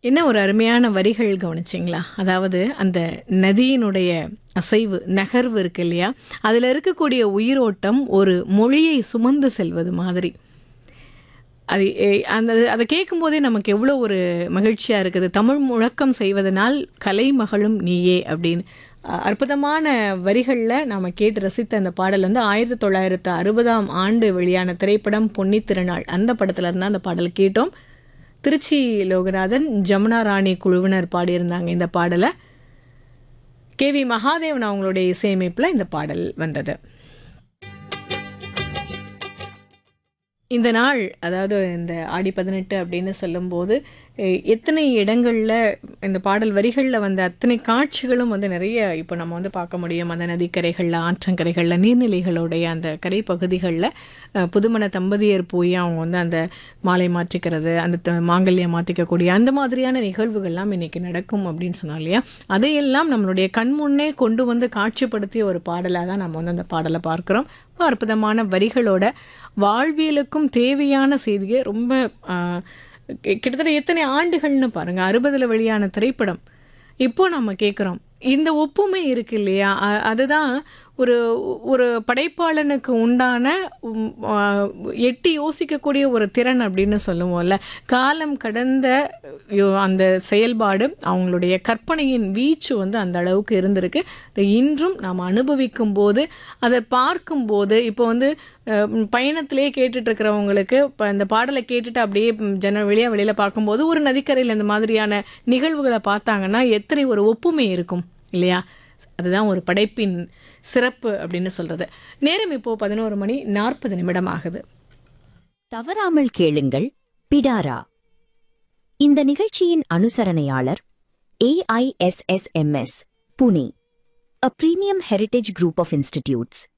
என்ன ஒரு அருமையான வரிகள் கவனிச்சிங்களா அதாவது அந்த நதியினுடைய அசைவு நகர்வு இருக்கு இல்லையா அதில் இருக்கக்கூடிய உயிரோட்டம் ஒரு மொழியை சுமந்து செல்வது மாதிரி அது எ- அந்த அதை கேட்கும்போதே நமக்கு எவ்வளோ ஒரு மகிழ்ச்சியாக இருக்குது தமிழ் முழக்கம் செய்வதனால் கலை மகளும் நீயே அப்படின்னு அ- அற்புதமான வரிகளில் நாம் கேட்டு ரசித்த அந்த பாடல் வந்து ஆயிரத்தி தொள்ளாயிரத்து அறுபதாம் ஆண்டு வெளியான திரைப்படம் பொன்னித் திருநாள் அந்த படத்துல இருந்தால் அந்த பாடல் கேட்டோம் திருச்சி லோகநாதன் ஜமுனா ராணி குழுவினர் பாடியிருந்தாங்க இந்த பாடலை கே வி மகாதேவன் அவங்களுடைய இசையமைப்பில் இந்த பாடல் வந்தது இந்த நாள் அதாவது இந்த ஆடி பதினெட்டு அப்படின்னு சொல்லும்போது எ- எத்தனை இடங்களில் இந்த பாடல் வரிகளில் வந்த அத்தனை காட்சிகளும் வந்து நிறைய இப்போ நம்ம வந்து பார்க்க முடியும் அந்த நதிக்கரைகளில் ஆற்றங்கரைகளில் நீர்நிலைகளுடைய அந்த கரை பகுதிகளில் புதுமண தம்பதியர் போய் அவங்க வந்து அந்த மாலை மாற்றிக்கிறது அந்த த- மாங்கல்யம் மாற்றிக்கக்கூடிய அந்த மாதிரியான நிகழ்வுகள்லாம் இன்னைக்கு நடக்கும் அப்படின்னு சொன்னோம் இல்லையா அதையெல்லாம் நம்மளுடைய கண் முன்னே கொண்டு வந்து காட்சிப்படுத்திய ஒரு பாடலாக தான் நம்ம வந்து அந்த பாடலை பார்க்குறோம் ரொம்ப அற்புதமான வரிகளோட வாழ்வியலுக்கும் தேவையான செய்தியை ரொம்ப ஆ, கி- கிட்டத்தட்ட எத்தனை ஆண்டுகள்னு பாருங்க அறுபதுல வெளியான திரைப்படம் இப்போ நம்ம கேட்குறோம் இந்த ஒப்புமை இருக்கு இல்லையா அ- அதுதான் ஒரு ஒரு படைப்பாளனுக்கு உண்டான உம், ஆ, எட்டி யோசிக்கக்கூடிய ஒரு திறன் அப்படின்னு சொல்லுவோம்ல காலம் கடந்த யோ- அந்த செயல்பாடு அவங்களுடைய கற்பனையின் வீச்சு வந்து அந்த அளவுக்கு இருந்திருக்கு அதை இன்றும் நாம் அனுபவிக்கும் போது அதை பார்க்கும்போது இப்போ வந்து அஹ், ம், பயணத்திலே கேட்டுட்டு இருக்கிறவங்களுக்கு இப்போ இந்த பாடலை கேட்டுட்டு அப்படியே ம், ஜன வெளியாக வெளியில் பார்க்கும்போது ஒரு நதிக்கரையில் இந்த மாதிரியான நிகழ்வுகளை பார்த்தாங்கன்னா எத்தனை ஒரு ஒப்புமை இருக்கும் இல்லையா அதுதான் ஒரு படைப்பின் சிறப்பு அப்படின்னு சொல்றது நேரம் இப்போ பதினோரு மணி நாற்பது நிமிடம் ஆகுது தவறாமல் கேளுங்கள் பிடாரா இந்த நிகழ்ச்சியின் அனுசரணையாளர் ஏஐஎஸ்எஸ்எம்எஸ் புனே அ premium heritage group of institutes